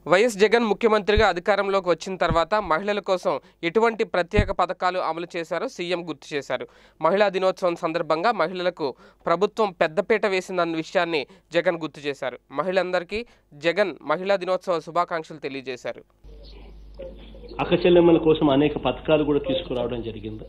YS Jagan ముఖ్యమంత్రిగా అధికారంలోకి వచ్చిన తర్వాత మహిళల కోసం ఎటువంటి ప్రత్యేక పథకాలు అమలు చేశారో సీఎం గుర్తు చేశారు మహిళా దినోత్సవం సందర్భంగా మహిళలకు ప్రభుత్వం పెద్దపీట వేసిందన్న విషయాన్ని జగన్ గుర్తు చేశారు మహిళలందరికీ జగన్ మహిళా దినోత్సవ శుభాకాంక్షలు తెలియజేశారు అక్క చెల్లెమ్మల కోసం అనేక పథకాలు కూడా తీసుకురావడం జరిగింది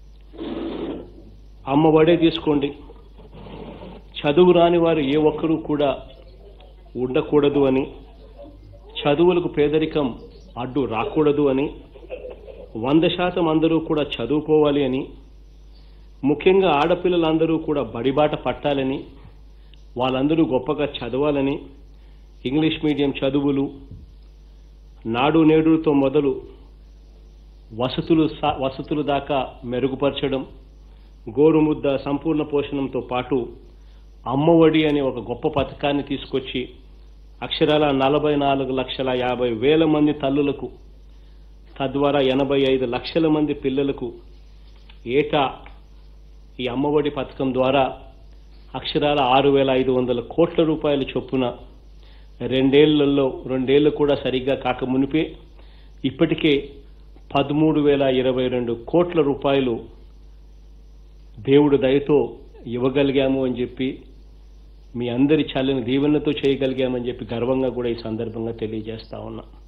అమ్మ ఒడే తీసుకోండి చదువు రాని వారు ఏ ఒక్కరూ కూడా ఉండకూడదు అని చదువులకు పేదరికం అడ్డు రాకూడదు అని వంద శాతం అందరూ కూడా చదువుకోవాలి అని ముఖ్యంగా ఆడపిల్లలందరూ కూడా బడిబాట పట్టాలని వాళ్ళందరూ గొప్పగా చదవాలని ఇంగ్లీష్ మీడియం చదువులు నాడు నేడుతో మొదలు వసతులు సా- వసతులు దాకా మెరుగుపరచడం గోరుముద్ద సంపూర్ణ పోషణంతో పాటు అమ్మఒడి అనే ఒక గొప్ప పథకాన్ని తీసుకొచ్చి అక్షరాల నలభై నాలుగు లక్షల యాభై వేల మంది తల్లులకు తద్వారా ఎనభై ఐదు లక్షల మంది పిల్లలకు ఏటా ఈ అమ్మఒడి పథకం ద్వారా అక్షరాల ఆరు వేల ఐదు వందల కోట్ల రూపాయల చొప్పున రెండేళ్లలో రెండేళ్లు కూడా సరిగ్గా కాక మునిపే ఇప్పటికే పదమూడు వేల ఇరవై రెండు కోట్ల రూపాయలు దేవుడు దయతో ఇవ్వగలిగాము అని చెప్పి మీ అందరి చల్లని దీవెనతో చేయగలిగామని చెప్పి గర్వంగా కూడా ఈ సందర్భంగా తెలియజేస్తా ఉన్నా